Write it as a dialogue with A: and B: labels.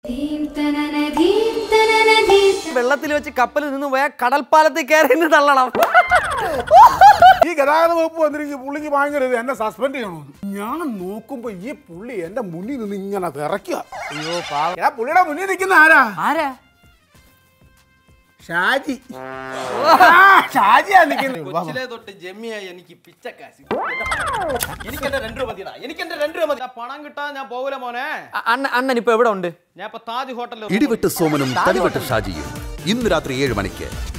A: വെള്ളത്തിൽ വെച്ച് കപ്പലിൽ നിന്ന് പോയാൽ കടൽപ്പാലത്തിൽ കയറി നിന്ന് തള്ളണം
B: ഈ ഗതാഗത വകുപ്പ് വന്നിരിക്കും പുള്ളിക്ക് ഭയങ്കര ഇത് എന്നെ സസ്പെൻഡ് ചെയ്യണമെന്ന് ഞാൻ നോക്കുമ്പോ ഈ പുള്ളി എന്റെ മുന്നിൽ നിന്ന് ഇങ്ങനെ ഇറക്കുക
A: അയ്യോ പാവം
B: എടാ പുള്ളിയുടെ മുന്നിൽ നിൽക്കുന്ന ആരാ
A: ആരാ
B: ഷാജി ആ, ഷാജിയാ നിൽക്കുന്നത്
C: കൊച്ചിലെ തൊട്ട് ജമ്മിയായി എനിക്ക് പിച്ചക്കാശി എനിക്ക് എന്റെ രണ്ട് രൂപ മതിടാ എനിക്ക് എന്റെ രണ്ട് രൂപ മതി ആ പണം കിട്ടാൻ ഞാൻ പോകൂല മോനെ
A: അ- അണ്ണൻ അണ്ണൻ ഇപ്പൊ എവിടെ ഉണ്ട്
C: ഞാൻ ഇപ്പൊ താജ് ഹോട്ടലിൽ
D: ഇടിവെട്ട് സോമനും തടിവെട്ട് ഷാജിയും ഇന്ന് രാത്രി ഏഴ് മണിക്ക്